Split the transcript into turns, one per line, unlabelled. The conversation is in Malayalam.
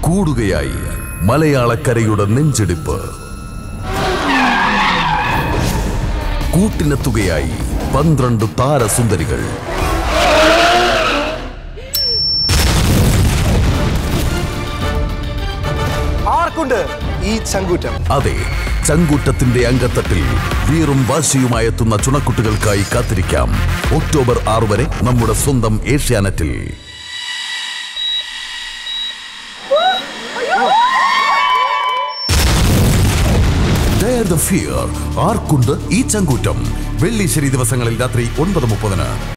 കൂടുകയായി മലയാളക്കരയുടെ നെഞ്ചെടുപ്പ് കൂട്ടിനെത്തുകയായി പന്ത്രണ്ട് താരസുന്ദരികൾ
ആർക്കുണ്ട് ഈ ചങ്കൂറ്റം
അതെ ചങ്കൂറ്റത്തിന്റെ അങ്കത്തട്ടിൽ വീറും വാശിയുമായെത്തുന്ന ചുണക്കുട്ടികൾക്കായി കാത്തിരിക്കാം ഒക്ടോബർ ആറ് വരെ നമ്മുടെ സ്വന്തം ഏഷ്യാനെറ്റിൽ Dare the fear. ആർക്കുണ്ട് ഈ ചങ്കൂറ്റം വെള്ളി ശനി ദിവസങ്ങളിൽ രാത്രി ഒൻപത് മുപ്പതിന്